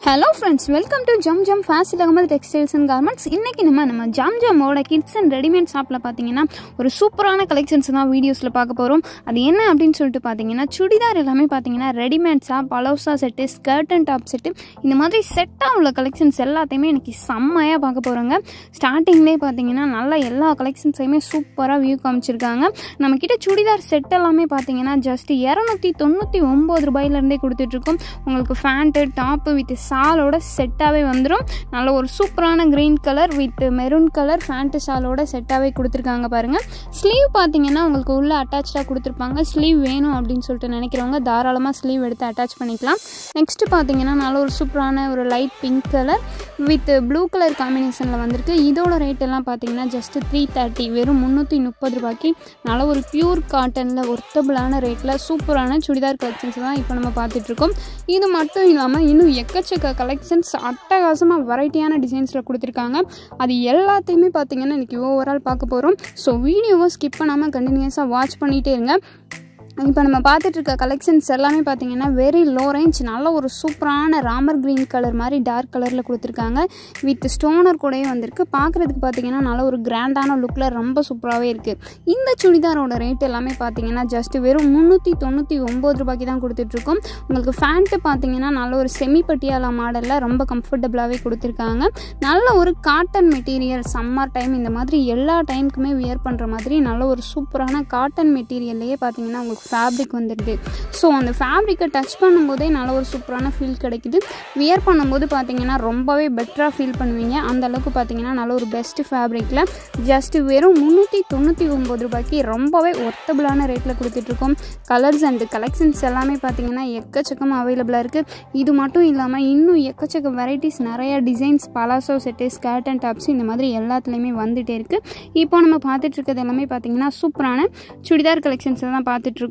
hello friends welcome to Zam Zam Fazil Ahamed textiles and garments இன்றைக்கி நம்ம நம்ம ஜம் ஜம்மோட கிட்ஸ் அண்ட் ரெடிமேட் ஷாப்பில் பார்த்தீங்கன்னா ஒரு சூப்பரான கலெக்ஷன்ஸ் தான் வீடியோஸில் பார்க்க போகிறோம் அது என்ன அப்படின்னு சொல்லிட்டு பார்த்தீங்கன்னா சுடிதார் எல்லாமே பார்த்தீங்கன்னா ரெடிமேட்ஸா palazzo set skirt and top set இந்த மாதிரி செட்டாக உள்ள கலெக்ஷன்ஸ் எல்லாத்தையுமே எனக்கு செம்மையாக பார்க்க போகிறோங்க ஸ்டார்டிங்லேயே பார்த்தீங்கன்னா நல்லா எல்லா கலெக்ஷன்ஸையுமே சூப்பராக வியூ காமிச்சிருக்காங்க நம்மக்கிட்ட சுடிதார் செட் எல்லாமே பார்த்தீங்கன்னா ஜஸ்ட் இரநூத்தி தொண்ணூற்றி ஒம்பது ரூபாயிலேருந்தே கொடுத்துட்ருக்கோம் உங்களுக்கு ஃபேண்ட்டு டாப்பு வித் ஷாலோட செட்டாகவே வந்துடும் நல்ல ஒரு சூப்பரான green colour with maroon colour pant ஷாலோட செட்டாகவே கொடுத்துருக்காங்க பாருங்கள் ஸ்லீவ் பார்த்தீங்கன்னா உங்களுக்கு உள்ளே அட்டாச்சாக கொடுத்துருப்பாங்க ஸ்லீவ் வேணும் அப்படின்னு சொல்லிட்டு நினைக்கிறவங்க தாராளமாக ஸ்லீவ் எடுத்து அட்டாச் பண்ணிக்கலாம் நெக்ஸ்ட்டு பார்த்தீங்கன்னா நல்ல ஒரு சூப்பரான ஒரு light pink colour with blue colour காம்பினேஷனில் வந்திருக்கு இதோட ரேட் எல்லாம் பார்த்தீங்கன்னா ஜஸ்ட் த்ரீ தேர்ட்டி வெறும் முந்நூற்றி முப்பது ரூபாய்க்கு நல்ல ஒரு பியூர் காட்டனில் ஒர்த்தபிளான ரேட்டில் சூப்பரான சுடிதார் கலெக்ஷன்ஸ் தான் இப்போ நம்ம பார்த்துட்ருக்கோம் இது மட்டும் இல்லாமல் இன்னும் எக்கச்சக்க கலெக்ஷன்ஸ் அட்டகாசமாக வெரைட்டியான டிசைன்ஸில் கொடுத்துருக்காங்க அது எல்லாத்தையுமே பார்த்தீங்கன்னா இன்றைக்கி ஓவரால் பார்க்க போகிறோம் ஸோ வீடியோவை ஸ்கிப் பண்ணாமல் கண்டினியூஸாக வாட்ச் பண்ணிகிட்டே இருங்க இப்போ நம்ம பார்த்துட்டு இருக்க கலெக்ஷன்ஸ் எல்லாமே பார்த்தீங்கன்னா வெரி லோ ரேஞ்ச் நல்ல ஒரு சூப்பரான ராமர் க்ரீன் கலர் மாதிரி டார்க் கலரில் கொடுத்துருக்காங்க வித் ஸ்டோனர் கூடயே வந்திருக்கு பார்க்குறதுக்கு பார்த்தீங்கன்னா நல்ல ஒரு கிராண்டான லுக்கில் ரொம்ப சூப்பராகவே இருக்குது இந்த சுடிதாரோட ரேட் எல்லாமே பார்த்தீங்கன்னா ஜஸ்ட் வெறும் முந்நூற்றி தொண்ணூற்றி ஒம்பது ரூபாய்க்கு தான் கொடுத்துட்ருக்கோம் உங்களுக்கு ஃபேண்ட்டு பார்த்தீங்கன்னா நல்ல ஒரு செமி பட்டியாலா மாடலில் ரொம்ப கம்ஃபர்டபுளாகவே கொடுத்துருக்காங்க நல்ல ஒரு காட்டன் மெட்டீரியல் சம்மர் டைம் இந்த மாதிரி எல்லா டைமுக்குமே வியர் பண்ணுற மாதிரி நல்ல ஒரு சூப்பரான காட்டன் மெட்டீரியல்லையே பார்த்தீங்கன்னா உங்களுக்கு ஃபேப்ரிக் வந்துடுது ஸோ அந்த ஃபேப்ரிக்கை டச் பண்ணும்போதே நல்ல ஒரு சூப்பரான ஃபீல் கிடைக்குது வியர் பண்ணும்போது பார்த்தீங்கன்னா ரொம்பவே பெட்டராக ஃபீல் பண்ணுவீங்க அந்த அளவுக்கு பார்த்தீங்கன்னா நல்ல ஒரு பெஸ்ட் ஃபேப்ரிக்கில் ஜஸ்ட் வெறும் முந்நூற்றி தொண்ணூற்றி ஒம்பது ரூபாய்க்கு ரொம்பவே ஒர்த்தபிளான ரேட்டில் கொடுத்துட்ருக்கோம் கலர்ஸ் அண்ட் கலெக்ஷன்ஸ் எல்லாமே பார்த்தீங்கன்னா எக்கச்சக்கமாக அவைலபிளாக இருக்குது இது மட்டும் இல்லாமல் இன்னும் எக்கச்சக்க வெரைட்டிஸ் நிறைய designs palazzo set skirt and tops இந்த மாதிரி எல்லாத்துலேயுமே வந்துகிட்டே இருக்குது இப்போ நம்ம பார்த்துட்டு இருக்கிறது எல்லாமே பார்த்தீங்கன்னா சூப்பரான சுடிதார் கலெக்ஷன்ஸை தான் பார்த்துட்ருக்கோம்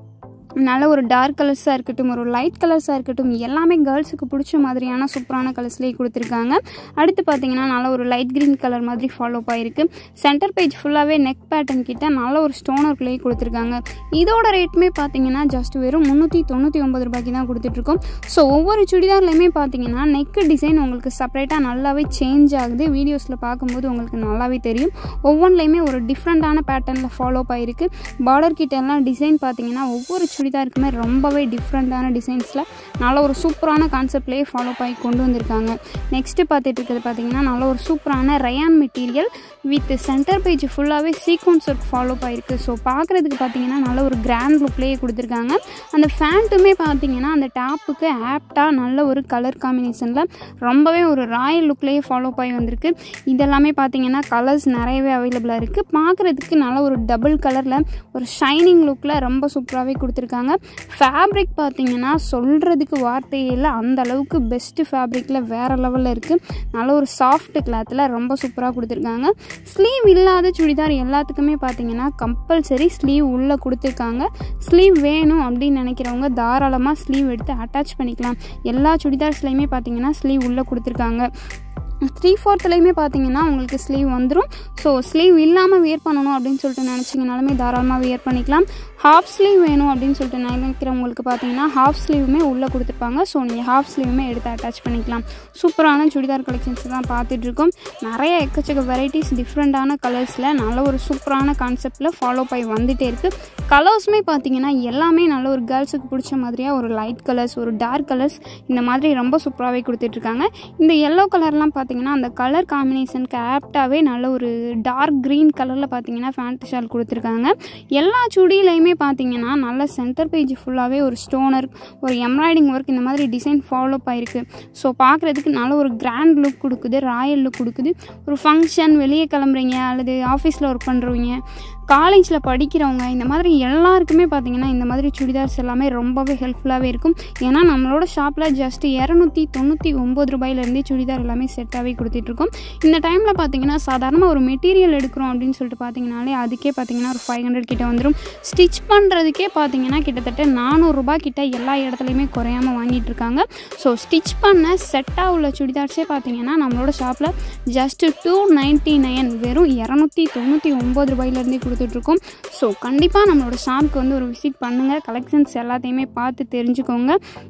நல்ல ஒரு டார்க் கலர்ஸாக இருக்கட்டும் ஒரு லைட் கலர்ஸாக இருக்கட்டும் எல்லாமே கேர்ள்ஸுக்கு பிடிச்ச மாதிரியான சூப்பரான கலர்ஸ்லேயே கொடுத்துருக்காங்க அடுத்து பார்த்தீங்கன்னா நல்ல ஒரு லைட் க்ரீன் கலர் மாதிரி ஃபாலோ ஆகிருக்கு சென்டர் பேஜ் ஃபுல்லாகவே நெக் பேட்டர்ன் கிட்ட நல்ல ஒரு ஸ்டோனர்க்குள்ளேயே கொடுத்துருக்காங்க இதோட ரேட்டுமே பார்த்தீங்கன்னா ஜஸ்ட் வெறும் முந்நூற்றி தொண்ணூற்றி ஒம்பது ரூபாய்க்கு தான் கொடுத்துட்ருக்கோம் ஸோ ஒவ்வொரு சுடிதார்லையுமே பார்த்தீங்கன்னா நெக் டிசைன் உங்களுக்கு செப்பரேட்டாக நல்லாவே சேஞ்ச் ஆகுது வீடியோஸில் பார்க்கும்போது உங்களுக்கு நல்லாவே தெரியும் ஒவ்வொன்றுலையுமே ஒரு டிஃப்ரெண்ட்டான பேட்டர்னில் ஃபாலோ ஆகிருக்கு பார்டர் கிட்ட எல்லாம் டிசைன் பார்த்தீங்கன்னா ஒவ்வொரு சுடிதாருக்குமே ரொம்பவே டிஃப்ரெண்ட்டான டிசைன்ஸில் நல்ல ஒரு சூப்பரான கான்செப்ட்லேயே ஃபாலோ பண்ணி கொண்டு வந்திருக்காங்க நெக்ஸ்ட்டு பார்த்துட்டு இருக்கிறது பார்த்தீங்கன்னா நல்ல ஒரு சூப்பரான rayon material with centre page ஃபுல்லாகவே சீக்வன்ஸ் ஒர்க் ஃபாலோ ஆகிருக்கு ஸோ பார்க்குறதுக்கு பார்த்தீங்கன்னா நல்ல ஒரு கிராண்ட் லுக்லேயே கொடுத்துருக்காங்க அந்த ஃபேண்ட்டுமே பார்த்தீங்கன்னா அந்த டாப்புக்கு ஆப்டாக நல்ல ஒரு கலர் காம்பினேஷனில் ரொம்பவே ஒரு ராயல் லுக்லேயே ஃபாலோ ஆகி வந்திருக்கு இதெல்லாமே பார்த்தீங்கன்னா கலர்ஸ் நிறையவே அவைலபிளாக இருக்குது பார்க்குறதுக்கு நல்ல ஒரு டபுள் கலரில் ஒரு ஷைனிங் லுக்கில் ரொம்ப சூப்பராகவே கொடுத்துருக்காங்க ஃபேப்ரிக் பார்த்தீங்கன்னா சொல்கிறதுக்கு வார்த்தையே இல்லை அந்த அளவுக்கு பெஸ்ட்டு ஃபேப்ரிக்கில் வேறு லெவலில் இருக்குது நல்ல ஒரு சாஃப்ட் கிளாத்தில் ரொம்ப சூப்பராக கொடுத்துருக்காங்க ஸ்லீவ் இல்லாத சுடிதார் எல்லாத்துக்குமே பார்த்தீங்கன்னா கம்பல்சரி ஸ்லீவ் உள்ளே கொடுத்துருக்காங்க ஸ்லீவ் வேணும் அப்படின்னு நினைக்கிறவங்க தாராளமாக ஸ்லீவ் எடுத்து அட்டாச் பண்ணிக்கலாம் எல்லா சுடிதார்ஸ்லையுமே பார்த்தீங்கன்னா ஸ்லீவ் உள்ளே கொடுத்துருக்காங்க த்ரீ ஃபோர்த்துலேயுமே பார்த்தீங்கன்னா உங்களுக்கு ஸ்லீவ் வந்துடும் ஸோ ஸ்லீவ் இல்லாமல் வியர் பண்ணணும் அப்படின்னு சொல்லிட்டு நினச்சிங்கனாலுமே தாராளமாக வியர் பண்ணிக்கலாம் ஹாஃப் ஸ்லீவ் வேணும் அப்படின்னு சொல்லிட்டு நினைக்கிறவங்களுக்கு பார்த்தீங்கன்னா ஹாஃப் ஸ்லீவுமே உள்ளே கொடுத்துருப்பாங்க ஸோ நீங்கள் ஹாஃப் ஸ்லீவுமே எடுத்து அட்டாச் பண்ணிக்கலாம் சூப்பரான சுடிதார் கலெக்ஷன்ஸ் தான் பார்த்துட்ருக்கோம் நிறைய எக்கச்சக்க வெரைட்டிஸ் டிஃப்ரெண்ட்டான கலர்ஸில் நல்ல ஒரு சூப்பரான கான்செப்டில் ஃபாலோ பண்ணி வந்துகிட்டே இருக்குது கலர்ஸுமே பார்த்தீங்கன்னா எல்லாமே நல்ல ஒரு கேர்ள்ஸுக்கு பிடிச்ச மாதிரியாக ஒரு லைட் கலர்ஸ் ஒரு டார்க் கலர்ஸ் இந்த மாதிரி ரொம்ப சூப்பராகவே கொடுத்துட்ருக்காங்க இந்த எல்லோ கலர்லாம் பார்த்தீங்கன்னா அந்த கலர் காம்பினேஷனுக்கு ஆப்டாகவே நல்ல ஒரு டார்க் க்ரீன் கலரில் பார்த்தீங்கன்னா ஃபேண்ட் ஷால் கொடுத்துருக்காங்க எல்லா சுடியிலையுமே பார்த்தீங்கன்னா நல்ல சென்டர் பேஜ் ஃபுல்லாகவே ஒரு ஸ்டோனர் ஒரு எம்ப்ராய்டிங் ஒர்க் இந்த மாதிரி டிசைன் ஃபாலோ ஆயிருக்கு ஸோ பார்க்குறதுக்கு நல்ல ஒரு கிராண்ட் லுக் கொடுக்குது ராயல் லுக் கொடுக்குது ஒரு ஃபங்க்ஷன் வெளியே கிளம்புறீங்க அல்லது ஆஃபீஸில் ஒர்க் பண்ணுறவங்க காலேஜில் படிக்கிறவங்க இந்த மாதிரி எல்லாருக்குமே பார்த்தீங்கன்னா இந்த மாதிரி சுடிதார்ஸ் எல்லாமே ரொம்பவே ஹெல்ப்ஃபுல்லாகவே இருக்கும் ஏன்னா நம்மளோட ஷாப்பில் ஜஸ்ட் இரநூத்தி தொண்ணூற்றி ஒம்பது ரூபாயிலேருந்தே சுடிதார் எல்லாமே செட்டாகவே கொடுத்துட்ருக்கோம் இந்த டைமில் பார்த்தீங்கன்னா சாதாரணமாக ஒரு மெட்டீரியல் எடுக்கிறோம் அப்படின்னு சொல்லிட்டு பார்த்தீங்கனாலே அதுக்கே பார்த்தீங்கன்னா ஒரு ஃபைவ் ஹண்ட்ரட் கிட்ட வந்துடும் ஸ்டிச் பண்ணுறதுக்கே பார்த்தீங்கன்னா கிட்டத்தட்ட நானூறுரூபா கிட்ட எல்லா இடத்துலையுமே குறையாமல் வாங்கிட்டு இருக்காங்க ஸோ ஸ்டிச் பண்ண செட்டாக உள்ள சுடிதார்ஸே பார்த்தீங்கன்னா நம்மளோட ஷாப்பில் ஜஸ்ட்டு டூ நைன்ட்டி நைன் வெறும் இரநூத்தி தொண்ணூற்றி ஒம்பது ரூபாயிலேருந்தே கொடுத்துட்ருக்கோம் ஸோ கண்டிப்பாக நம்மளோட ஷாப்புக்கு வந்து ஒரு விசிட் பண்ணுங்கள் கலெக்ஷன்ஸ் எல்லாத்தையுமே பார்த்து தெரிஞ்சுக்கோங்க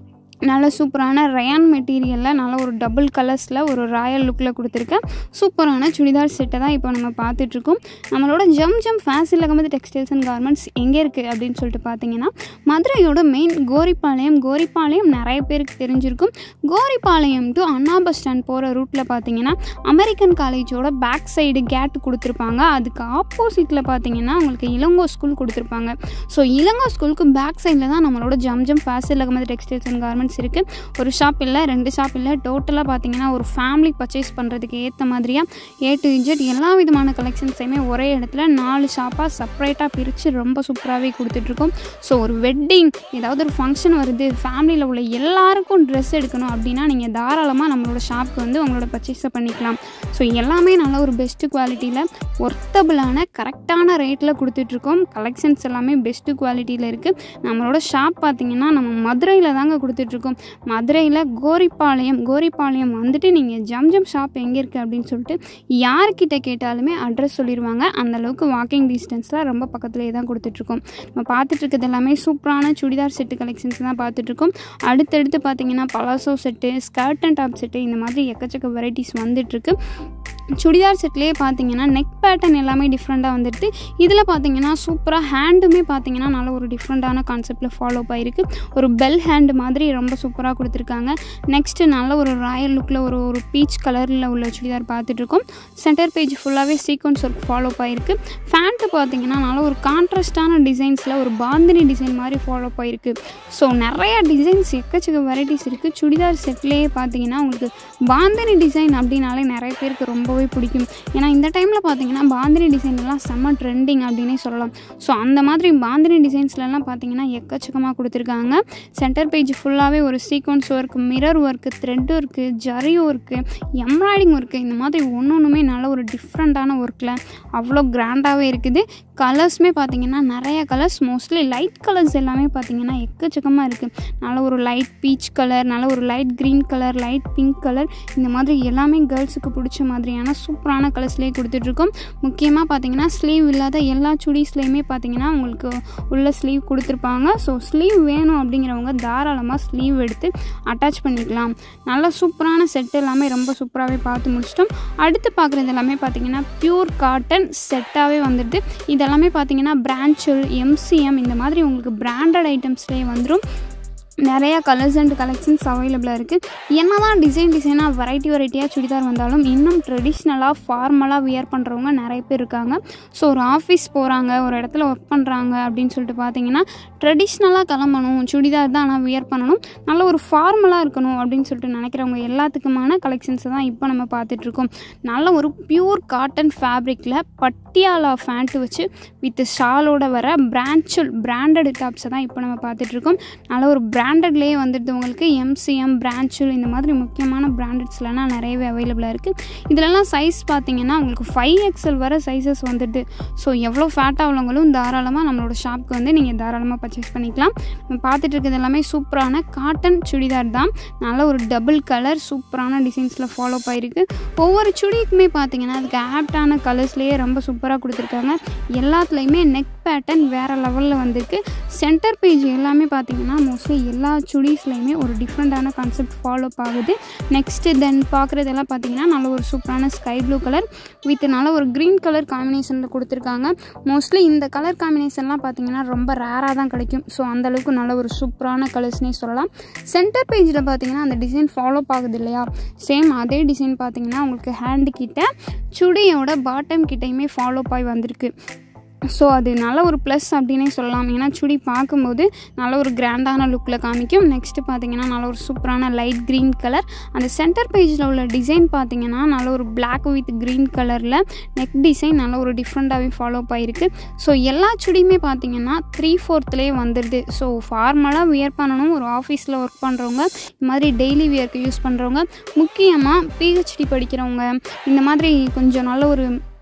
நல்ல சூப்பரான ரயான் மெட்டீரியலில் நல்ல ஒரு டபுள் கலர்ஸில் ஒரு ராயல் லுக்கில் கொடுத்துருக்க சூப்பரான சுடிதார் செட்டை தான் இப்போ நம்ம பார்த்துட்ருக்கோம் நம்மளோட Zam Zam fancy Ahamed textiles and garments எங்கே இருக்குது அப்படின்னு சொல்லிட்டு பார்த்தீங்கன்னா மதுரையோட மெயின் கோரிப்பாளையம் கோரிப்பாளையம் நிறைய பேருக்கு தெரிஞ்சிருக்கும் Goripalayam to Anna bus stand போகிற ரூட்டில் பார்த்தீங்கன்னா அமெரிக்கன் காலேஜோட பேக் சைடு கேட் கொடுத்துருப்பாங்க அதுக்கு ஆப்போசிட்டில் பார்த்தீங்கன்னா உங்களுக்கு இளங்கோ ஸ்கூல் கொடுத்துருப்பாங்க ஸோ இளங்கோ ஸ்கூலுக்கு பேக் சைடில் தான் நம்மளோட Zam Zam Fazil Ahamed textiles and garments இருக்குது ஒரு ஷாப் இல்லை ரெண்டு ஷாப் இல்லை டோட்டலாக பார்த்தீங்கன்னா ஒரு ஃபேமிலி பர்ச்சேஸ் பண்ணுறதுக்கு ஏற்ற மாதிரியாக ஏ டு இஜெட் எல்லா விதமான கலெக்ஷன்ஸையுமே ஒரே இடத்துல நாலு ஷாப்பாக செப்பரேட்டாக பிரித்து ரொம்ப சூப்பராகவே கொடுத்துட்ருக்கோம் ஸோ ஒரு வெட்டிங் ஏதாவது ஒரு ஃபங்க்ஷன் வருது ஃபேமிலியில் உள்ள எல்லாருக்கும் ட்ரெஸ் எடுக்கணும் அப்படின்னா நீங்கள் தாராளமாக நம்மளோட ஷாப்புக்கு வந்து உங்களோட பர்ச்சேஸை பண்ணிக்கலாம் ஸோ எல்லாமே நல்ல ஒரு பெஸ்ட்டு குவாலிட்டியில் ஒர்த்தபிளான கரெக்டான ரேட்டில் கொடுத்துட்ருக்கோம் கலெக்ஷன்ஸ் எல்லாமே பெஸ்ட்டு குவாலிட்டியில் இருக்குது நம்மளோட ஷாப் பார்த்தீங்கன்னா நம்ம மதுரையில் தாங்க கொடுத்துட்ருக்கோம் மதுரையில் கோரிப்பாளையம் கோரிப்பாளையம் வந்துட்டு நீங்கள் ஜம் ஜம் ஷாப் எங்கே இருக்குது அப்படின்னு சொல்லிட்டு யார்கிட்ட கேட்டாலுமே அட்ரஸ் சொல்லிடுவாங்க அந்த அளவுக்கு வாக்கிங் டிஸ்டன்ஸில் ரொம்ப பக்கத்துலேயே தான் கொடுத்துட்ருக்கோம் நம்ம பார்த்துட்டு இருக்கிறது எல்லாமே சூப்பரான சுடிதார் செட்டு கலெக்ஷன்ஸ் தான் பார்த்துட்ருக்கோம் அடுத்தடுத்து பார்த்தீங்கன்னா palazzo set skirt and top set இந்த மாதிரி எக்கச்சக்க வெரைட்டிஸ் வந்துட்டுருக்கு சுடிதார் செட்லேயே பார்த்தீங்கன்னா நெக் பேட்டர்ன் எல்லாமே டிஃப்ரெண்ட்டாக வந்துடுது இதில் பார்த்தீங்கன்னா சூப்பராக ஹேண்டுமே பார்த்தீங்கன்னா நல்ல ஒரு டிஃப்ரெண்ட்டான கான்செப்டில் ஃபாலோ ஆகிருக்கு ஒரு பெல் ஹேண்டு மாதிரி ரொம்ப சூப்பராக கொடுத்துருக்காங்க நெக்ஸ்ட்டு நல்ல ஒரு ராயல் லுக்கில் ஒரு ஒரு பீச் கலரில் உள்ள சுடிதார் பார்த்துட்ருக்கோம் சென்டர் பேஜ் ஃபுல்லாகவே சீக்வன்ஸ் ஒர்க் ஃபாலோ ஆகிருக்கு ஃபேண்ட்டு பார்த்தீங்கன்னா நல்ல ஒரு கான்ட்ராஸ்டான டிசைன்ஸில் ஒரு பாந்தினி டிசைன் மாதிரி ஃபாலோ ஆகிருக்கு ஸோ நிறைய டிசைன்ஸ் எக்கச்சக்க வெரைட்டிஸ் இருக்குது சுடிதார் செட்லேயே பார்த்தீங்கன்னா உங்களுக்கு பாந்தினி டிசைன் அப்படின்னாலே நிறைய பேருக்கு ரொம்பவே பிடிக்கும் ஏன்னா இந்த டைமில் பார்த்தீங்கன்னா பாந்தினி டிசைன் எல்லாம் செம்ம ட்ரெண்டிங் அப்படின்னே சொல்லலாம் ஸோ அந்த மாதிரி பாந்தினி டிசைன்ஸ்லலாம் பார்த்தீங்கன்னா எக்கச்சக்கமாக கொடுத்துருக்காங்க சென்டர் பேஜ் ஃபுல்லாகவே ஒரு sequence work mirror work thread work zari work embroidering work இந்த மாதிரி ஒன்று ஒன்றுமே நல்ல ஒரு டிஃப்ரெண்ட்டான ஒர்க்கில் அவ்வளோ கிராண்டாகவே இருக்குது கலர்ஸுமே பார்த்தீங்கன்னா நிறைய கலர்ஸ் மோஸ்ட்லி லைட் கலர்ஸ் எல்லாமே பார்த்தீங்கன்னா எக்கச்சக்கமாக இருக்குது நல்ல ஒரு லைட் பீச் கலர் நல்ல ஒரு light green colour light pink colour இந்த மாதிரி எல்லாமே கேர்ள்ஸுக்கு பிடிச்ச மாதிரியான சூப்பரான கலர்ஸ்லேயே கொடுத்துட்ருக்கோம் முக்கியமாக பார்த்தீங்கன்னா ஸ்லீவ் இல்லாத எல்லா சுடிஸ்லேயுமே பார்த்தீங்கன்னா உங்களுக்கு உள்ள ஸ்லீவ் கொடுத்துருப்பாங்க ஸோ ஸ்லீவ் வேணும் அப்படிங்கிறவங்க தாராளமாக ஸ்லீவ் எடுத்து அட்டாச் பண்ணிக்கலாம் நல்ல சூப்பரான செட் எல்லாமே ரொம்ப சூப்பராகவே பார்த்து முடிச்சிட்டோம் அடுத்து பார்க்குறது எல்லாமே பார்த்தீங்கன்னா பியூர் காட்டன் செட்டாகவே வந்துடுது இதெல்லாமே பார்த்தீங்கன்னா பிரான்ச்சல் எம்சிஎம் இந்த மாதிரி உங்களுக்கு பிராண்டட் ஐட்டம்ஸ்லேயே வந்துடும் நிறையா கலர்ஸ் அண்ட் கலெக்ஷன்ஸ் அவைலபிளாக இருக்குது என்ன தான் டிசைன் டிசைனாக வெரைட்டி வெரைட்டியாக சுடிதார் வந்தாலும் இன்னும் ட்ரெடிஷ்னலாக ஃபார்மலாக வியர் பண்ணுறவங்க நிறைய பேர் இருக்காங்க ஸோ ஒரு ஆஃபீஸ் போகிறாங்க ஒரு இடத்துல ஒர்க் பண்ணுறாங்க அப்படின்னு சொல்லிட்டு பார்த்தீங்கன்னா ட்ரெடிஷ்னலாக கிளம்பணும் சுடிதார் தான் ஆனால் வியர் பண்ணணும் நல்ல ஒரு ஃபார்மலாக இருக்கணும் அப்படின்னு சொல்லிட்டு நினைக்கிறவங்க எல்லாத்துக்குமான கலெக்ஷன்ஸை தான் இப்போ நம்ம பார்த்துட்ருக்கோம் நல்ல ஒரு பியூர் காட்டன் ஃபேப்ரிக்கில் பட்டியாலா ஃபேண்ட்டு வச்சு வித் ஷாலோட வர பிரான்ச்சல் பிராண்டட் டாப்ஸை தான் இப்போ நம்ம பார்த்துட்ருக்கோம் நல்ல ஒரு பிராண்டட்லேயே வந்துடுது உங்களுக்கு எம்சிஎம் பிரான்ச்சல் இந்த மாதிரி முக்கியமான பிராண்டட்ஸ்லாம் நிறையவே அவைலபிளாக இருக்குது இதிலலாம் சைஸ் பார்த்தீங்கன்னா உங்களுக்கு ஃபைவ் எக்ஸல் வர சைஸஸ் வந்துடுது ஸோ எவ்வளோ ஃபேட்டாக உள்ளவங்களும் தாராளமாக நம்மளோட ஷாப்புக்கு வந்து நீங்கள் தாராளமாக பர்ச்சேஸ் பண்ணிக்கலாம் நம்ம பார்த்துட்டு இருக்கிறது எல்லாமே சூப்பரான காட்டன் சுடிதார் தான் நல்ல ஒரு டபுள் கலர் சூப்பரான டிசைன்ஸில் ஃபாலோ ஆகிருக்கு ஒவ்வொரு சுடிக்குமே பார்த்தீங்கன்னா அதுக்கு ஆப்டான கலர்ஸ்லேயே ரொம்ப சூப்பராக கொடுத்துருக்காங்க எல்லாத்துலேயுமே நெக் பேட்டர்ன் வேறு லெவலில் வந்திருக்கு சென்டர் பேஜ் எல்லாமே பார்த்தீங்கன்னா மோஸ்ட்லி எல்லா சுடிஸ்லையுமே ஒரு டிஃப்ரெண்ட்டான கான்செப்ட் ஃபாலோ ஆகுது நெக்ஸ்ட்டு தென் பார்க்குறதெல்லாம் பார்த்தீங்கன்னா நல்ல ஒரு சூப்பரான ஸ்கை ப்ளூ கலர் வித் நல்ல ஒரு க்ரீன் கலர் காம்பினேஷனில் கொடுத்துருக்காங்க மோஸ்ட்லி இந்த கலர் காம்பினேஷன்லாம் பார்த்தீங்கன்னா ரொம்ப ரேராக தான் கிடைக்கும் ஸோ அந்தளவுக்கு நல்ல ஒரு சூப்பரான கலர்ஸ்னே சொல்லலாம் சென்டர் பேஜில் பார்த்தீங்கன்னா அந்த டிசைன் ஃபாலோ ஆகுது இல்லையா சேம் அதே டிசைன் பார்த்தீங்கன்னா உங்களுக்கு ஹேண்டு கிட்ட சுடியோட பாட்டம் கிட்டையுமே ஃபாலோ ஆகி வந்திருக்கு ஸோ அது நல்ல ஒரு ப்ளஸ் அப்படின்னே சொல்லலாம் ஏன்னா சுடி பார்க்கும்போது நல்ல ஒரு கிராண்டான லுக்கில் காமிக்கும் நெக்ஸ்ட்டு பார்த்தீங்கன்னா நல்ல ஒரு சூப்பரான லைட் க்ரீன் கலர் அந்த சென்டர் பேஜில் உள்ள டிசைன் பார்த்தீங்கன்னா நல்ல ஒரு பிளாக் வித் க்ரீன் கலரில் நெக் டிசைன் நல்ல ஒரு டிஃப்ரெண்ட்டாகவே ஃபாலோ ஆகிருக்கு ஸோ எல்லா சுடியுமே பார்த்தீங்கன்னா த்ரீ ஃபோர்த்லேயே வந்துடுது ஸோ ஃபார்மலாக வியர் பண்ணணும் ஒரு ஆஃபீஸில் ஒர்க் பண்ணுறவங்க இந்த மாதிரி டெய்லி வியர்க்கு யூஸ் பண்ணுறவங்க முக்கியமாக பிஹெச்டி படிக்கிறவங்க இந்த மாதிரி கொஞ்சம் நல்ல ஒரு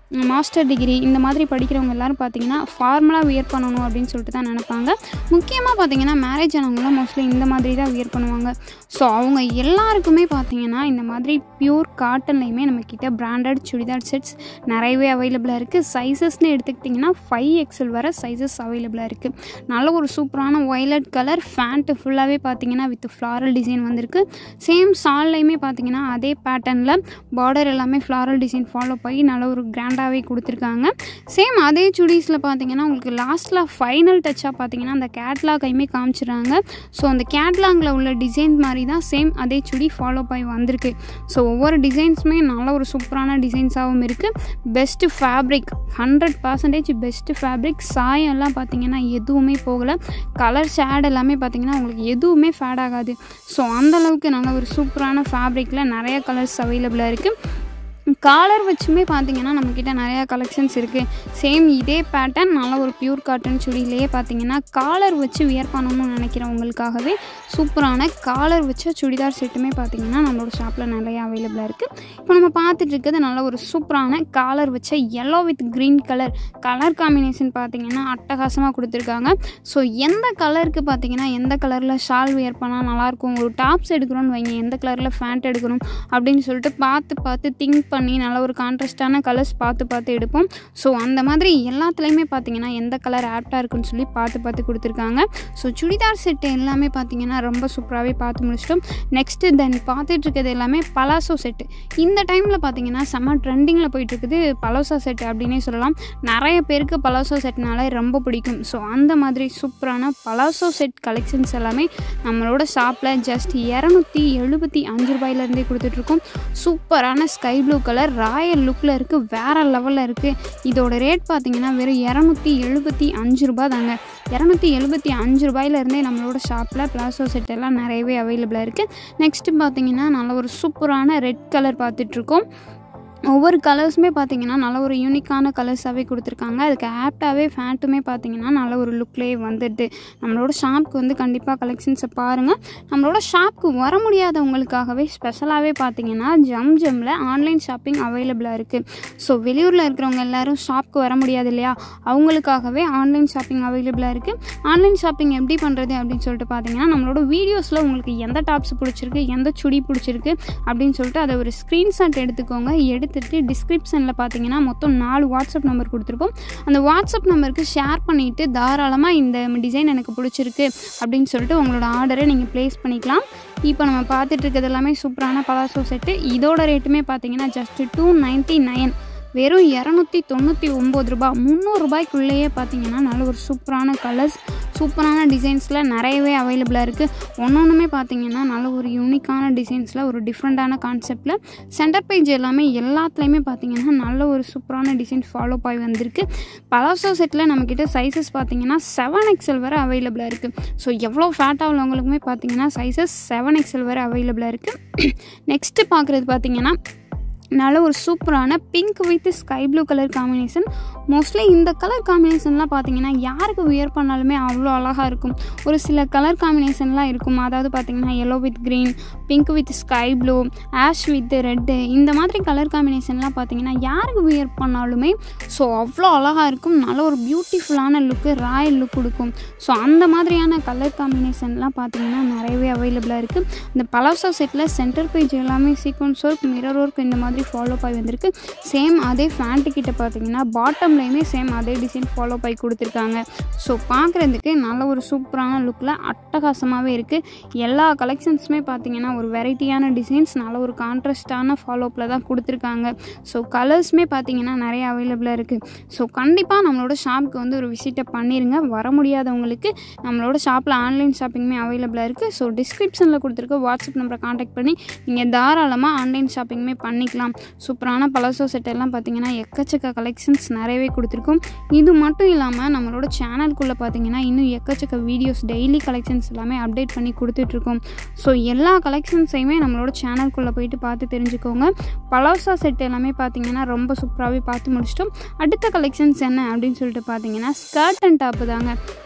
மாஸ்டர் டிகிரி இந்த மாதிரி படிக்கிறவங்க எல்லாரும் பார்த்தீங்கன்னா ஃபார்மலாக வியர் பண்ணணும் அப்படின்னு சொல்லிட்டு தான் நினைப்பாங்க முக்கியமாக பார்த்தீங்கன்னா மேரேஜ் ஆனவங்களாம் மோஸ்ட்லி இந்த மாதிரி தான் வியர் பண்ணுவாங்க ஸோ அவங்க எல்லாருக்குமே பார்த்தீங்கன்னா இந்த மாதிரி பியூர் காட்டன்லேயுமே நம்மக்கிட்ட பிராண்டட் சுடிதார் செட்ஸ் நிறையவே அவைலபிளாக இருக்குது சைஸஸ்னு எடுத்துக்கிட்டிங்கன்னா ஃபைவ் எக்ஸல் வர சைஸஸ் அவைலபிளாக இருக்குது நல்ல ஒரு சூப்பரான ஒய்லட் கலர் ஃபேண்ட்டு ஃபுல்லாகவே பார்த்தீங்கன்னா வித் ஃப்ளாரல் டிசைன் வந்திருக்கு சேம் சால்லையுமே பார்த்தீங்கன்னா அதே பேட்டர்னில் பார்டர் எல்லாமே ஃப்ளாரல் டிசைன் ஃபாலோ பண்ணி நல்ல ஒரு கிராண்டாகவே கொடுத்துருக்காங்க சேம் அதே சுடிஸில் பார்த்தீங்கன்னா உங்களுக்கு லாஸ்ட்டில் ஃபைனல் டச்சாக பார்த்தீங்கன்னா அந்த கேட்லாகையுமே காமிச்சிடுறாங்க ஸோ அந்த கேட்லாகில் உள்ள டிசைன் மாதிரி தான் சேம் அதே சுடி ஃபாலோ பண்ணி வந்திருக்கு ஸோ ஒவ்வொரு டிசைன்ஸுமே நல்ல ஒரு சூப்பரான டிசைன்ஸாகவும் இருக்குது best fabric hundred percentage best fabric சாயம் எல்லாம் பார்த்தீங்கன்னா எதுவுமே போகலை கலர் ஷேட் எல்லாமே பார்த்தீங்கன்னா உங்களுக்கு எதுவுமே ஃபேட் ஆகாது ஸோ அந்தளவுக்கு நல்ல ஒரு சூப்பரான ஃபேப்ரிக்கில் நிறைய கலர்ஸ் அவைலபிளாக இருக்குது காலர் வச்சுமே பார்த்தீங்கன்னா நம்மக்கிட்ட நிறையா கலெக்ஷன்ஸ் இருக்குது சேம் இதே பேட்டர்ன் நல்ல ஒரு பியூர் காட்டன் சுடியிலேயே பார்த்தீங்கன்னா காலர் வச்சு வியர் பண்ணணும்னு நினைக்கிறவங்களுக்காகவே சூப்பரான காலர் வச்ச சுடிதார் செட்டுமே பார்த்தீங்கன்னா நம்மளோட ஷாப்பில் நிறையா அவைலபிளாக இருக்குது இப்போ நம்ம பார்த்துட்டு இருக்கிறது நல்ல ஒரு சூப்பரான காலர் வச்ச yellow with green colour colour combination பார்த்தீங்கன்னா அட்டகாசமாக கொடுத்துருக்காங்க ஸோ எந்த கலருக்கு பார்த்தீங்கன்னா எந்த கலரில் ஷால் வியர் பண்ணால் நல்லாயிருக்கும் ஒரு டாப்ஸ் எடுக்கணும்னு வைங்க எந்த கலரில் ஃபேண்ட் எடுக்கணும் அப்படின்னு சொல்லிட்டு பார்த்து பார்த்து திங்க் பண்ணி நல்ல ஒரு கான்ட்ராஸ்டான கலர்ஸ் பார்த்து பார்த்து எடுப்போம் ஸோ அந்த மாதிரி எல்லாத்துலேயுமே பார்த்தீங்கன்னா எந்த கலர் ஆப்டாக இருக்குன்னு சொல்லி பார்த்து பார்த்து கொடுத்துருக்காங்க ஸோ சுடிதார் செட்டு எல்லாமே பார்த்தீங்கன்னா ரொம்ப சூப்பராகவே பார்த்து முடிச்சிட்டோம் நெக்ஸ்ட்டு தென் பார்த்துட்டு இருக்கிறது எல்லாமே பலாசோ செட்டு இந்த டைமில் பார்த்தீங்கன்னா செம்ம ட்ரெண்டிங்கில் போயிட்டுருக்குது பலோசா செட்டு அப்படின்னே சொல்லலாம் நிறைய பேருக்கு பலாசோ செட்னால ரொம்ப பிடிக்கும் ஸோ அந்த மாதிரி சூப்பரான பலாசோ செட் கலெக்ஷன்ஸ் எல்லாமே நம்மளோட ஷாப்பில் ஜஸ்ட் இரநூத்தி எழுபத்தி அஞ்சு ரூபாயிலேருந்தே கொடுத்துட்ருக்கோம் சூப்பரான ஸ்கை ப்ளூ கலர் ராயல் லுக்கில் இருக்குது வேறு லெவலில் இருக்குது இதோட ரேட் பார்த்தீங்கன்னா வெறும் இரநூத்தி எழுபத்தி அஞ்சு ரூபா தாங்க இரநூத்தி எழுபத்தி அஞ்சு ரூபாயிலேருந்தே நம்மளோட ஷாப்பில் பிளாசோ செட் எல்லாம் நிறையவே அவைலபிளாக இருக்குது நெக்ஸ்ட்டு பார்த்தீங்கன்னா நல்ல ஒரு சூப்பரான ரெட் கலர் பார்த்துட்ருக்கோம் ஒவ்வொரு கலர்ஸுமே பார்த்தீங்கன்னா நல்ல ஒரு யூனிக்கான கலர்ஸாகவே கொடுத்துருக்காங்க அதுக்கு ஆப்டாகவே ஃபேண்ட்டுமே பார்த்தீங்கன்னா நல்ல ஒரு லுக்லேயே வந்துடுது நம்மளோட ஷாப்க்கு வந்து கண்டிப்பாக கலெக்ஷன்ஸை பாருங்கள் நம்மளோட ஷாப்க்கு வர முடியாதவங்களுக்காகவே ஸ்பெஷலாகவே பார்த்தீங்கன்னா ஜம் ஜம்மில் ஆன்லைன் ஷாப்பிங் அவைலபிளாக இருக்குது ஸோ வெளியூரில் இருக்கிறவங்க எல்லாரும் ஷாப்க்கு வர முடியாது இல்லையா அவங்களுக்காகவே ஆன்லைன் ஷாப்பிங் அவைலபிளாக இருக்குது ஆன்லைன் ஷாப்பிங் எப்படி பண்ணுறது அப்படின்னு சொல்லிட்டு பார்த்தீங்கன்னா நம்மளோட வீடியோஸில் உங்களுக்கு எந்த டாப்ஸ் பிடிச்சிருக்கு எந்த சுடி பிடிச்சிருக்கு அப்படின்னு சொல்லிட்டு அதை ஒரு ஸ்க்ரீன்ஷாட் எடுத்துக்கோங்க எடுத்துட்டு டிஸ்கிரிப்ஷனில் பார்த்தீங்கன்னா மொத்தம் நாலு வாட்ஸ்அப் நம்பர் கொடுத்துருப்போம் அந்த வாட்ஸ்அப் நம்பருக்கு ஷேர் பண்ணிவிட்டு தாராளமாக இந்த டிசைன் எனக்கு பிடிச்சிருக்கு அப்படின்னு சொல்லிட்டு உங்களோட ஆர்டரை நீங்கள் ப்ளேஸ் பண்ணிக்கலாம் இப்போ நம்ம பார்த்துட்டு இருக்கிறது எல்லாமே சூப்பரான பலாசோ செட்டு இதோட ரேட்டுமே பார்த்தீங்கன்னா ஜஸ்ட் டூ நைன்ட்டி நைன் வெறும் இரநூத்தி தொண்ணூற்றி ஒம்பது ரூபா முந்நூறுரூபாய்க்குள்ளேயே பார்த்தீங்கன்னா நல்ல ஒரு சூப்பரான கலர்ஸ் சூப்பரான டிசைன்ஸில் நிறையவே அவைலபிளாக இருக்குது ஒன்று ஒன்றுமே பார்த்தீங்கன்னா நல்ல ஒரு யூனிக்கான டிசைன்ஸில் ஒரு டிஃப்ரெண்ட்டான கான்செப்டில் சென்டர் பேஜ் எல்லாமே எல்லாத்துலேயுமே பார்த்தீங்கன்னா நல்ல ஒரு சூப்பரான டிசைன் ஃபாலோ ஆகி வந்திருக்கு பலாசோ செட்டில் நம்மக்கிட்ட சைஸஸ் பார்த்தீங்கன்னா செவன் எக்ஸல் வரை அவைலபிளாக இருக்குது ஸோ எவ்வளோ ஃபேட்டாக உள்ளவங்களுக்குமே பார்த்தீங்கன்னா சைஸஸ் செவன் எக்ஸல் வரை அவைலபிளாக இருக்குது நெக்ஸ்ட்டு பார்க்குறது பார்த்தீங்கன்னா நல்ல ஒரு சூப்பரான pink with sky blue colour combination mostly இந்த கலர் காம்பினேஷன்லாம் பார்த்தீங்கன்னா யாருக்கு வியர் பண்ணாலுமே அவ்வளோ அழகாக இருக்கும் ஒரு சில கலர் காம்பினேஷன்லாம் இருக்கும் அதாவது பார்த்தீங்கன்னா yellow with green pink with sky blue ash with red இந்த மாதிரி கலர் காம்பினேஷன்லாம் பார்த்தீங்கன்னா யாருக்கு வியர் பண்ணாலுமே ஸோ அவ்வளோ அழகாக இருக்கும் நல்ல ஒரு பியூட்டிஃபுல்லான லுக்கு ராயல் லுக் கொடுக்கும் ஸோ அந்த மாதிரியான கலர் காம்பினேஷன்லாம் பார்த்தீங்கன்னா நிறையவே அவைலபிளாக இருக்குது இந்த பலாசோ செட்டில் சென்டர் பேஜ் எல்லாமே சீக்வன்ஸ் ஒர்க் மிரர் ஒர்க் இந்த மாதிரி ஃபாலோ பண்ணி வந்திருக்கு சேம் அதே ஃபேண்ட்டு கிட்ட பார்த்தீங்கன்னா பாட்டம்லேயுமே சேம் அதே டிசைன் ஃபாலோ பண்ணி கொடுத்துருக்காங்க ஸோ பார்க்குறதுக்கு நல்ல ஒரு சூப்பரான லுக்கில் அட்டகாசமாகவே இருக்குது எல்லா கலெக்ஷன்ஸுமே பார்த்தீங்கன்னா ஒரு வெரைட்டியான டிசைன்ஸ் நல்ல ஒரு கான்ட்ராஸ்டான ஃபாலோப்பில் தான் கொடுத்துருக்காங்க ஸோ கலர்ஸுமே பார்த்தீங்கன்னா நிறைய அவைலபிளாக இருக்குது ஸோ கண்டிப்பாக நம்மளோட ஷாப்புக்கு வந்து ஒரு விசிட்டை பண்ணிடுங்க வர முடியாதவங்களுக்கு நம்மளோட ஷாப்பில் ஆன்லைன் ஷாப்பிங்குமே அவைலபிளாக இருக்குது ஸோ டிஸ்கிரிப்ஷனில் கொடுத்துருக்க வாட்ஸ்அப் நம்பரை காண்டாக்ட் பண்ணி நீங்கள் தாராளமாக ஆன்லைன் ஷாப்பிங்குமே பண்ணிக்கலாம் சூப்பரான பலசோ செட் எல்லாம் பார்த்தீங்கன்னா எக்கச்சக்க கலெக்ஷன்ஸ் நிறையவே கொடுத்துருக்கோம் இது மட்டும் இல்லாமல் நம்மளோட சேனலுக்குள்ளே பார்த்தீங்கன்னா இன்னும் எக்கச்சக்க வீடியோஸ் டெய்லி கலெக்ஷன்ஸ் எல்லாமே அப்டேட் பண்ணி கொடுத்துட்ருக்கோம் ஸோ எல்லா கலெக்ஷன்ஸையுமே நம்மளோட சேனலுக்குள்ளே போயிட்டு பார்த்து தெரிஞ்சுக்கோங்க பலோசா செட் எல்லாமே பார்த்தீங்கன்னா ரொம்ப சூப்பராகவே பார்த்து முடிச்சிட்டோம் அடுத்த கலெக்ஷன்ஸ் என்ன அப்படின்னு சொல்லிட்டு பார்த்தீங்கன்னா ஸ்கர்ட் அண்ட் டாப்பு தாங்க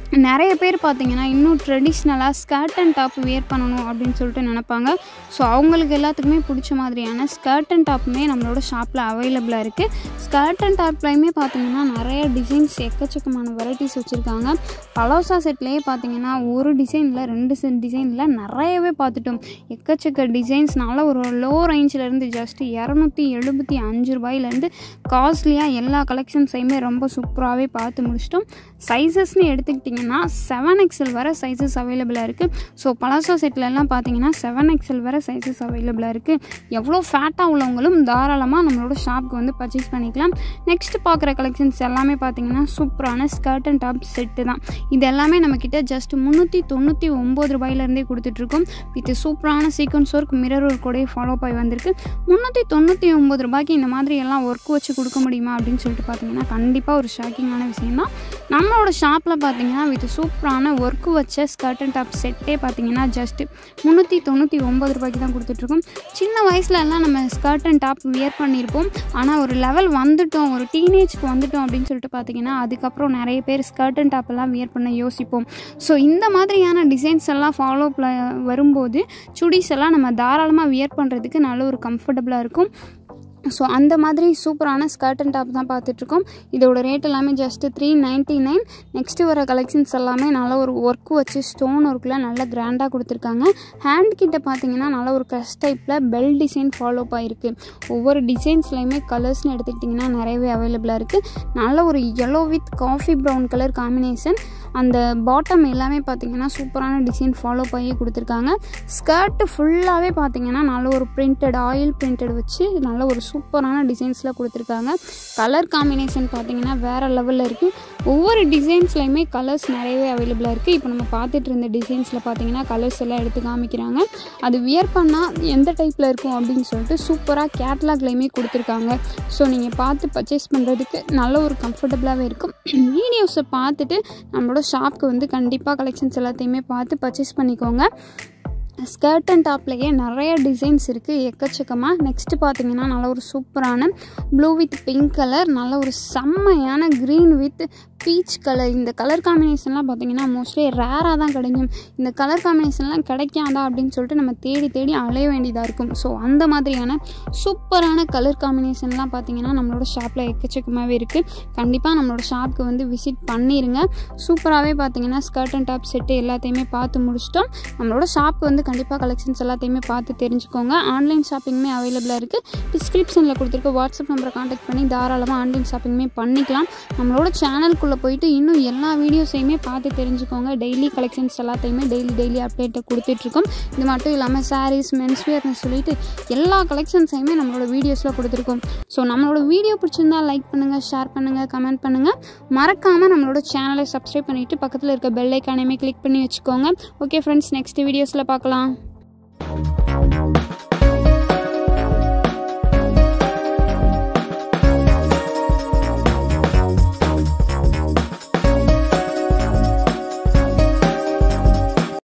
நிறைய பேர் பார்த்தீங்கன்னா இன்னும் ட்ரெடிஷ்னலாக ஸ்கர்ட் அண்ட் டாப் வியர் பண்ணணும் அப்படின்னு சொல்லிட்டு நினைப்பாங்க ஸோ அவங்களுக்கு எல்லாத்துக்குமே பிடிச்ச மாதிரியான ஸ்கர்ட் அண்ட் டாப்புமே நம்மளோட ஷாப்பில் அவைலபிளாக இருக்குது ஸ்கர்ட் அண்ட் டாப்லையுமே பார்த்தீங்கன்னா நிறைய டிசைன்ஸ் எக்கச்சக்கமான வெரைட்டிஸ் வச்சுருக்காங்க பலோசா செட்லேயே பார்த்தீங்கன்னா ஒரு டிசைனில் ரெண்டு செட் டிசைனில் நிறையவே பார்த்துட்டோம் எக்கச்சக்க டிசைன்ஸ்னால ஒரு லோ ரேஞ்சிலேருந்து ஜஸ்ட் இரநூத்தி எழுபத்தி அஞ்சு ரூபாயிலேருந்து காஸ்ட்லியாக எல்லா கலெக்ஷன்ஸையுமே ரொம்ப சூப்பராகவே பார்த்து முடிச்சிட்டோம் சைஸஸ்னு எடுத்துக்கிட்டிங்கன்னா செவன் எக்ஸல் வர சைஸஸ் அவைலபிளாக இருக்குது ஸோ பலாசோ செட்லலாம் பார்த்தீங்கன்னா செவன் எக்ஸல் வர சைஸஸ் அவைலபிளாக இருக்குது எவ்வளோ ஃபேட்டாக உள்ளவங்களும் தாராளமாக நம்மளோட ஷாப்க்கு வந்து பர்ச்சேஸ் பண்ணிக்கலாம் நெக்ஸ்ட் பார்க்குற கலெக்ஷன்ஸ் எல்லாமே பார்த்தீங்கன்னா சூப்பரான ஸ்கர்ட் அண்ட் டாப் செட்டு தான் இது எல்லாமே நம்மக்கிட்ட ஜஸ்ட் முந்நூற்றி தொண்ணூற்றி ஒம்பது ரூபாயிலேருந்தே கொடுத்துட்ருக்கோம் வித் சூப்பரான சீக்வன்ஸ் ஒர்க் மிரர் ஒர்க் கூட ஃபாலோ ஆகி வந்திருக்கு முந்நூற்றி தொண்ணூற்றி ஒம்பது ரூபாய்க்கு இந்த மாதிரி எல்லாம் ஒர்க் வச்சு கொடுக்க முடியுமா அப்படின்னு சொல்லிட்டு பார்த்தீங்கன்னா கண்டிப்பாக ஒரு ஷாக்கிங்கான விஷயம் தான் நம்மளோட ஷாப்பில் பார்த்தீங்கன்னா வித் சூப்பரான ஒர்க்கு வச்ச ஸ்கர்ட் அண்ட் டாப் செட்டே பார்த்தீங்கன்னா ஜஸ்ட் முந்நூற்றி தொண்ணூற்றி ஒம்பது ரூபாய்க்கு தான் கொடுத்துட்ருக்கோம் சின்ன வயசுல எல்லாம் நம்ம ஸ்கர்ட் அண்ட் டாப் வியர் பண்ணியிருப்போம் ஆனால் ஒரு லெவல் வந்துட்டோம் ஒரு டீனேஜ்க்கு வந்துட்டோம் அப்படின்னு சொல்லிட்டு பார்த்தீங்கன்னா அதுக்கப்புறம் நிறைய பேர் ஸ்கர்ட் அண்ட் டாப் எல்லாம் வியர் பண்ண யோசிப்போம் ஸோ இந்த மாதிரியான டிசைன்ஸ் எல்லாம் ஃபாலோ வரும்போது சுடிஸ் எல்லாம் நம்ம தாராளமாக வியர் பண்ணுறதுக்கு நல்ல ஒரு கம்ஃபர்டபுளாக இருக்கும் ஸோ அந்த மாதிரி சூப்பரான ஸ்கர்ட் அண்ட் டாப் தான் பார்த்துட்ருக்கோம் இதோட ரேட் எல்லாமே just three ninety nine next வர கலெக்ஷன்ஸ் எல்லாமே நல்ல ஒரு ஒர்க் வச்சு ஸ்டோன் ஒர்க்கில் நல்ல கிராண்டாக கொடுத்துருக்காங்க ஹேண்ட் கிட்ட பார்த்தீங்கன்னா நல்ல ஒரு க்ரஷ் டைப்பில் பெல் டிசைன் ஃபாலோ ஆகிருக்கு ஒவ்வொரு டிசைன்ஸ்லையுமே கலர்ஸ்னு எடுத்துக்கிட்டிங்கன்னா நிறையவே அவைலபிளாக இருக்குது நல்ல ஒரு yellow with coffee brown colour combination அந்த பாட்டம் எல்லாமே பார்த்தீங்கன்னா சூப்பரான டிசைன் ஃபாலோ பண்ணி கொடுத்துருக்காங்க ஸ்கர்ட்டு ஃபுல்லாகவே பார்த்தீங்கன்னா நல்ல ஒரு பிரிண்டட் ஆயில் பிரிண்டட் வச்சு நல்ல ஒரு சூப்பரான டிசைன்ஸில் கொடுத்துருக்காங்க கலர் காம்பினேஷன் பார்த்தீங்கன்னா வேறு லெவலில் இருக்குது ஒவ்வொரு டிசைன்ஸ்லையுமே கலர்ஸ் நிறையவே அவைலபிளாக இருக்குது இப்போ நம்ம பார்த்துட்டு இருந்த டிசைன்ஸில் பார்த்தீங்கன்னா கலர்ஸ் எல்லாம் எடுத்து காமிக்கிறாங்க அது வியர் பண்ணால் எந்த டைப்பில் இருக்கும் அப்படின்னு சொல்லிட்டு சூப்பராக கேட்லாக்லேயுமே கொடுத்துருக்காங்க ஸோ நீங்கள் பார்த்து பர்ச்சேஸ் பண்ணுறதுக்கு நல்ல ஒரு கம்ஃபர்டபுளாகவே இருக்கும் வீடியோஸை பார்த்துட்டு நம்மளோட ஷாப்க்கு வந்து கண்டிப்பாக கலெக்ஷன்ஸ் எல்லாத்தையுமே பார்த்து பர்ச்சேஸ் பண்ணிக்கோங்க ஸ்கர்ட் அண்ட் டாப்லேயே நிறைய டிசைன்ஸ் இருக்குது எக்கச்சக்கமாக நெக்ஸ்ட்டு பார்த்தீங்கன்னா நல்ல ஒரு சூப்பரான ப்ளூ வித் பிங்க் கலர் நல்ல ஒரு செம்மையான க்ரீன் வித் பீச் கலர் இந்த கலர் காம்பினேஷன்லாம் பார்த்தீங்கன்னா மோஸ்ட்லி ரேராக தான் கிடைக்கும் இந்த கலர் காம்பினேஷன்லாம் கிடைக்காதா அப்படின்னு சொல்லிட்டு நம்ம தேடி தேடி அலைய வேண்டியதாக இருக்கும் ஸோ அந்த மாதிரியான சூப்பரான கலர் காம்பினேஷன்லாம் பார்த்தீங்கன்னா நம்மளோட ஷாப்பில் எக்கச்சக்கமாகவே இருக்குது கண்டிப்பாக நம்மளோட ஷாப்புக்கு வந்து விசிட் பண்ணிடுங்க சூப்பராகவே பார்த்தீங்கன்னா ஸ்கர்ட் அண்ட் டாப் செட்டு எல்லாத்தையுமே பார்த்து முடிச்சிட்டோம் நம்மளோட ஷாப் வந்து கண்டிப்பாக கலெக்ஷன்ஸ் எல்லாத்தையுமே பார்த்து தெரிஞ்சுக்கோங்க ஆன்லைன் ஷாப்பிங்குமே அவைலபிளாக இருக்குது டிஸ்கிரிப்ஷனில் கொடுத்துருக்க வாட்ஸ்அப் நம்பரை காண்டாக்ட் பண்ணி தாராளமாக ஆன்லைன் ஷாப்பிங்குமே பண்ணிக்கலாம் நம்மளோட சேனலுக்குள்ளே போயிட்டு இன்னும் எல்லா வீடியோஸையுமே பார்த்து தெரிஞ்சுக்கோங்க டெய்லி கலெக்ஷன்ஸ் எல்லாத்தையுமே டெய்லி டெய்லி அப்டேட்டை கொடுத்துட்ருக்கோம் இது மட்டும் இல்லாமல் சாரீஸ் மென்ஸ்வேர்னு சொல்லிட்டு எல்லா கலெக்ஷன்ஸையுமே நம்மளோட வீடியோஸில் கொடுத்துருக்கோம் ஸோ நம்மளோட வீடியோ பிடிச்சிருந்தா லைக் பண்ணுங்கள் ஷேர் பண்ணுங்கள் கமெண்ட் பண்ணுங்கள் மறக்காமல் நம்மளோட சேனலை சப்ஸ்கிரைப் பண்ணிவிட்டு பக்கத்தில் இருக்க பெல் ஐக்கானையுமே கிளிக் பண்ணி வச்சுக்கோங்க ஓகே ஃப்ரெண்ட்ஸ் நெக்ஸ்ட் வீடியோஸில் பார்க்கலாம்